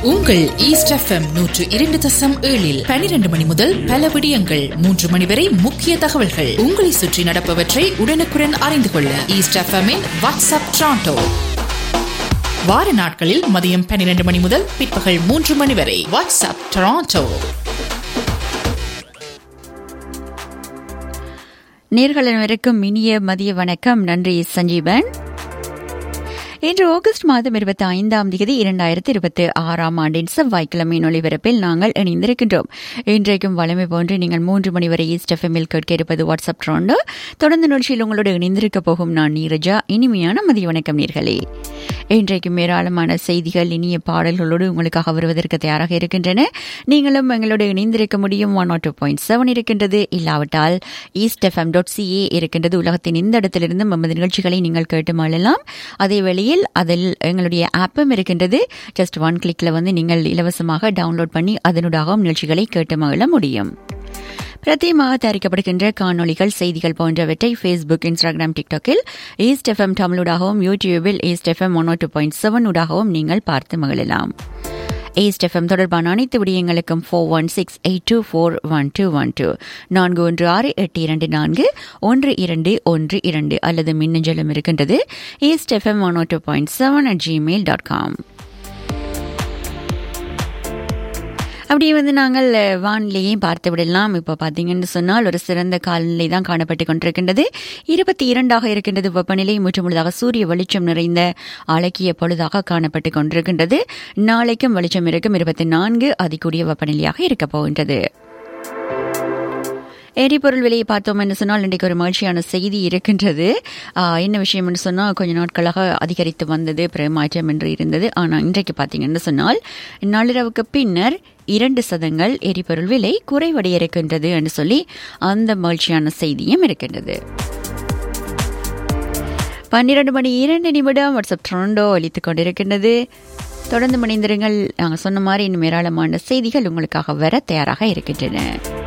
உங்கள் east FM நூற்று இரண்டு தசம் ஏழில் பனிரெண்டு மணி முதல் பல விடயங்கள் மூன்று மணி வரை முக்கிய தகவல்கள் உங்களை சுற்றி நடப்பவற்றை உடனுக்குடன் அறிந்து கொள்ள ஈஸ்ட் எஃப்எம்மின் வாட்ஸ்அப் ட்ராண்டோ வார நாட்களில் மதியம் பன்னிரண்டு மணி முதல் பிற்பகல் மூன்று மணி வரை வாட்ஸ்அப் டொராண்டோ நேர்கள் அனைவருக்கும் இனிய மதிய வணக்கம் நன்றி சஞ்சீவன் இன்று ஆகஸ்ட் மாதம் இருபத்தி ஐந்தாம் தேதி இரண்டாயிரத்தி இருபத்தி ஆறாம் ஆண்டின் செவ்வாய்க்கிழமையின் ஒளிபரப்பில் நாங்கள் இணைந்திருக்கின்றோம் இன்றைக்கும் வளமை போன்று நீங்கள் மூன்று மணி வரை ஈஸ்ட் எஃப்எம்மில் கேட்க இருப்பது வாட்ஸ்அப் ட்ரோண்டு தொடர்ந்து நிகழ்ச்சியில் உங்களோடு இணைந்திருக்க போகும் நான் நீரஜா இனிமையான மதிய வணக்கம் நீர்களே இன்றைக்கும் ஏராளமான செய்திகள் இனிய பாடல்களோடு உங்களுக்காக வருவதற்கு தயாராக இருக்கின்றன நீங்களும் எங்களோடு இணைந்திருக்க முடியும் ஒன் டூ பாயிண்ட் செவன் இருக்கின்றது இல்லாவிட்டால் ஈஸ்ட் எஃப்எம் டாட் சிஏ இருக்கின்றது உலகத்தின் இந்த இடத்திலிருந்து நமது நிகழ்ச்சிகளை நீங்கள் கேட்டு மாளலாம் அதே வேளையில் அதில் எங்களுடைய ஆப்பும் இருக்கின்றது ஜஸ்ட் ஒன் கிளிக்ல வந்து நீங்கள் இலவசமாக டவுன்லோட் பண்ணி அதனூடாகவும் நிகழ்ச்சிகளை கேட்டு மகிழ முடியும் பிரத்யேகமாக தயாரிக்கப்படுகின்ற காணொலிகள் செய்திகள் போன்றவற்றை ஃபேஸ்புக் இன்ஸ்டாகிராம் டிக்டாக்கில் ஈஸ்ட் எஃப்எம் தமிழூடாகவும் யூடியூபில் east F M one two point seven ஊடாகவும் நீங்கள் பார்த்து மகிழலாம் ஈஸ்ட் எஃப்எம் தொடர்பான அனைத்து விடயங்களுக்கும் four one six eight two four one two one two நான்கு ஒன்று ஆறு எட்டு இரண்டு நான்கு ஒன்று இரண்டு ஒன்று இரண்டு அல்லது மின்னஞ்சலும் இருக்கின்றது east F M one two point seven at Gmail dot com அப்படியே வந்து நாங்கள் வானிலையும் பார்த்து விடலாம் இப்போ பார்த்தீங்கன்னு சொன்னால் ஒரு சிறந்த காலநிலை தான் காணப்பட்டு கொண்டிருக்கின்றது இருபத்தி இரண்டாக இருக்கின்றது வெப்பநிலை முற்றுமுழுதாக சூரிய வெளிச்சம் நிறைந்த அழகிய பொழுதாக காணப்பட்டு கொண்டிருக்கின்றது நாளைக்கும் வெளிச்சம் இருக்கும் இருபத்தி நான்கு அதிகூடிய வெப்பநிலையாக இருக்கப் போகின்றது எரிபொருள் விலையை பார்த்தோம் என்று சொன்னால் இன்றைக்கு ஒரு மகிழ்ச்சியான செய்தி இருக்கின்றது என்ன விஷயம் என்று சொன்னால் கொஞ்ச நாட்களாக அதிகரித்து வந்தது பிரமாற்றம் என்று இருந்தது ஆனால் இன்றைக்கு பார்த்தீங்கன்னு சொன்னால் நள்ளிரவுக்கு பின்னர் இரண்டு சதங்கள் எரிபொருள் விலை குறைவடைய இருக்கின்றது என்று சொல்லி அந்த மகிழ்ச்சியான செய்தியும் இருக்கின்றது பன்னிரண்டு மணி இரண்டு நிமிடம் வாட்ஸ்அப் ட்ரோண்டோ அளித்துக் கொண்டிருக்கின்றது தொடர்ந்து மணிந்திருங்கள் நாங்கள் சொன்ன மாதிரி இன்னும் ஏராளமான செய்திகள் உங்களுக்காக வர தயாராக இருக்கின்றன